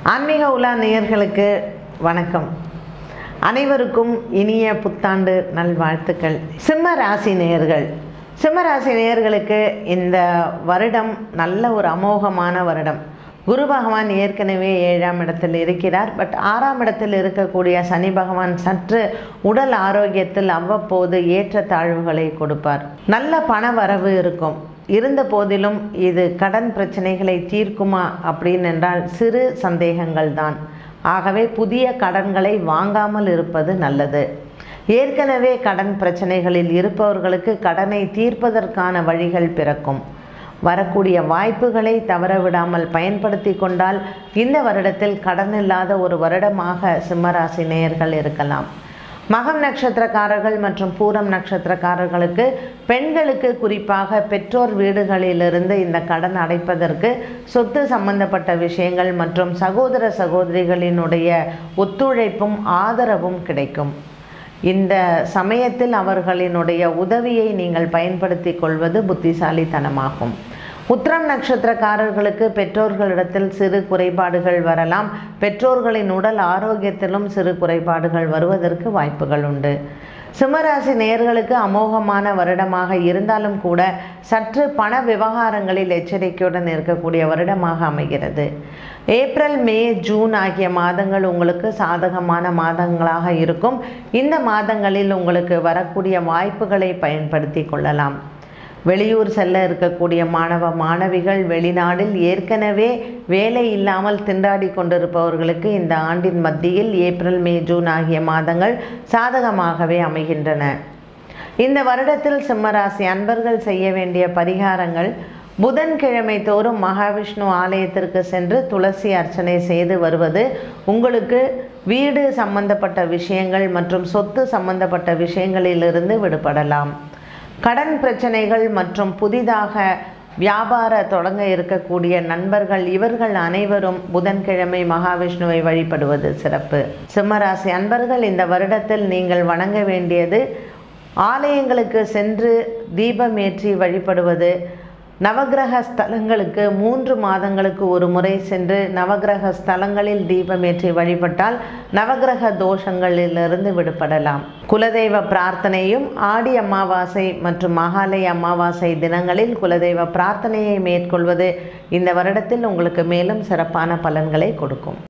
ஆன்மீக உலா நேயர்களுக்கு வணக்கம் அனைவருக்கும் இனிய புத்தாண்டு நல்வாழ்த்துக்கள் சிம்ம ராசி நேயர்கள் சிம்ம ராசி நேயர்களுக்கு இந்த வருடம் நல்ல ஒரு அமோகமான வருடம் குரு பகவான் ஏற்கனவே ஏழாம் இடத்தில் இருக்கிறார் பட் ஆறாம் இடத்தில் இருக்கக்கூடிய சனி பகவான் சற்று உடல் ஆரோக்கியத்தில் அவ்வப்போது ஏற்ற தாழ்வுகளை கொடுப்பார் நல்ல பண வரவு இருக்கும் இருந்த போதிலும் இது கடன் பிரச்சனைகளை தீர்க்குமா அப்படின்னு என்றால் சிறு சந்தேகங்கள் தான் ஆகவே புதிய கடன்களை வாங்காமல் இருப்பது நல்லது ஏற்கனவே கடன் பிரச்சனைகளில் இருப்பவர்களுக்கு கடனை தீர்ப்பதற்கான வழிகள் பிறக்கும் வரக்கூடிய வாய்ப்புகளை தவறவிடாமல் பயன்படுத்தி கொண்டால் இந்த வருடத்தில் கடன் இல்லாத ஒரு வருடமாக சிம்மராசி நேயர்கள் இருக்கலாம் மகம் நட்சத்திரக்காரர்கள் மற்றும் பூரம் நட்சத்திரக்காரர்களுக்கு பெண்களுக்கு குறிப்பாக பெற்றோர் வீடுகளிலிருந்து இந்த கடன் அடைப்பதற்கு சொத்து சம்பந்தப்பட்ட விஷயங்கள் மற்றும் சகோதர சகோதரிகளினுடைய ஒத்துழைப்பும் ஆதரவும் கிடைக்கும் இந்த சமயத்தில் அவர்களினுடைய உதவியை நீங்கள் பயன்படுத்தி கொள்வது புத்திசாலித்தனமாகும் உத்திரம் நட்சத்திரக்காரர்களுக்கு பெற்றோர்களிடத்தில் சிறு குறைபாடுகள் வரலாம் பெற்றோர்களின் உடல் ஆரோக்கியத்திலும் சிறு குறைபாடுகள் வருவதற்கு வாய்ப்புகள் உண்டு சிம்மராசி நேயர்களுக்கு அமோகமான வருடமாக இருந்தாலும் கூட சற்று பண விவகாரங்களில் எச்சரிக்கையுடன் இருக்கக்கூடிய வருடமாக அமைகிறது ஏப்ரல் மே ஜூன் ஆகிய மாதங்கள் உங்களுக்கு சாதகமான மாதங்களாக இருக்கும் இந்த மாதங்களில் உங்களுக்கு வரக்கூடிய வாய்ப்புகளை பயன்படுத்தி கொள்ளலாம் வெளியூர் செல்ல இருக்கக்கூடிய மாணவ மாணவிகள் வெளிநாடில் ஏற்கனவே வேலை இல்லாமல் திண்டாடி கொண்டிருப்பவர்களுக்கு இந்த ஆண்டின் மத்தியில் ஏப்ரல் மே ஜூன் ஆகிய மாதங்கள் சாதகமாகவே அமைகின்றன இந்த வருடத்தில் சிம்மராசி அன்பர்கள் செய்ய வேண்டிய பரிகாரங்கள் புதன்கிழமை தோறும் மகாவிஷ்ணு ஆலயத்திற்கு சென்று துளசி அர்ச்சனை செய்து வருவது உங்களுக்கு வீடு சம்பந்தப்பட்ட விஷயங்கள் மற்றும் சொத்து சம்பந்தப்பட்ட விஷயங்களிலிருந்து விடுபடலாம் கடன் பிரச்சனைகள் மற்றும் புதிதாக வியாபார தொடங்க இருக்கக்கூடிய நண்பர்கள் இவர்கள் அனைவரும் புதன்கிழமை மகாவிஷ்ணுவை வழிபடுவது சிறப்பு சிம்மராசி அன்பர்கள் இந்த வருடத்தில் நீங்கள் வணங்க வேண்டியது ஆலயங்களுக்கு சென்று தீபம் ஏற்றி வழிபடுவது நவகிரக ஸ்தலங்களுக்கு மூன்று மாதங்களுக்கு ஒரு முறை சென்று நவகிரக ஸ்தலங்களில் தீபமேற்றி வழிபட்டால் நவகிரக தோஷங்களிலிருந்து விடுபடலாம் குலதெய்வ பிரார்த்தனையும் ஆடி அமாவாசை மற்றும் மகாலய அமாவாசை தினங்களில் குலதெய்வ பிரார்த்தனையை மேற்கொள்வது இந்த வருடத்தில் உங்களுக்கு மேலும் சிறப்பான பலன்களை கொடுக்கும்